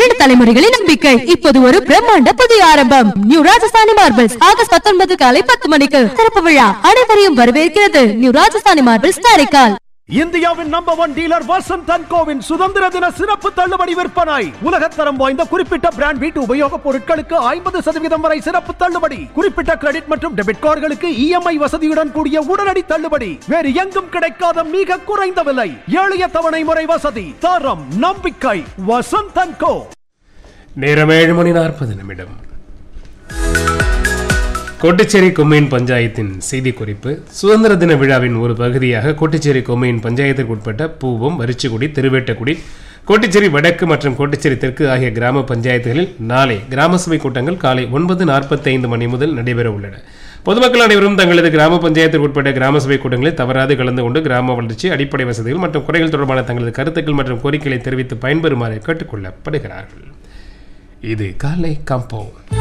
இரண்டு தலைமுறைகளின் நம்பிக்கை இப்போது ஒரு பிரம்மாண்ட புதிய ஆரம்பம் நியூ ராஜஸ்தானி மார்பிள்ஸ் ஆகஸ்ட் பத்தொன்பது காலை பத்து மணிக்கு திறப்பு விழா அனைவரையும் வரவேற்கிறது நியூ ராஜஸ்தானி மார்பிள்ஸ் காரைக்கால் இந்தியாவின் number one dealer Vasanth and கோவின் சுதந்திர தின சிறப்பு தள்ளுபடி விற்பனை உலகத்தரம் வாய்ந்த குறிப்பிட்ட பிராண்ட் வீட்டு உபயோகப் பொருட்களுக்கு ஐம்பது சதவீதம் வரை சிறப்பு தள்ளுபடி குறிப்பிட்ட கிரெடிட் மற்றும் டெபிட் கார்டுகளுக்கு இஎம்ஐ வசதியுடன் கூடிய உடனடி தள்ளுபடி வேறு எங்கும் கிடைக்காத மிக குறைந்த விலை எளிய தவணை முறை வசதி தரம் நம்பிக்கை வசந்த் அண்ட் கோ நேரம் ஏழு மணி நாற்பது நிமிடம் கோட்டுச்சேரி கொம்மையின் பஞ்சாயத்தின் செய்திக்குறிப்பு சுதந்திர தின விழாவின் ஒரு பகுதியாக கோட்டுச்சேரி கொம்மையின் பஞ்சாயத்திற்கு உட்பட்ட பூவம் வரிச்சிக்குடி திருவேட்டக்குடி கோட்டுச்சேரி வடக்கு மற்றும் கோட்டுச்சேரி தெற்கு ஆகிய கிராம பஞ்சாயத்துகளில் நாளை கிராம சபை கூட்டங்கள் காலை ஒன்பது நாற்பத்தைந்து மணி முதல் நடைபெற உள்ளன பொதுமக்கள் அனைவரும் தங்களது கிராம பஞ்சாயத்திற்கு உட்பட்ட கிராம சபை கூட்டங்களில் தவறாது கலந்து கொண்டு கிராம வளர்ச்சி அடிப்படை வசதிகள் மற்றும் குறைகள் தொடர்பான தங்களது கருத்துக்கள் மற்றும் கோரிக்கைகளை தெரிவித்து பயன்பெறுமாறு கேட்டுக்கொள்ளப்படுகிறார்கள் இது காலை காம்போ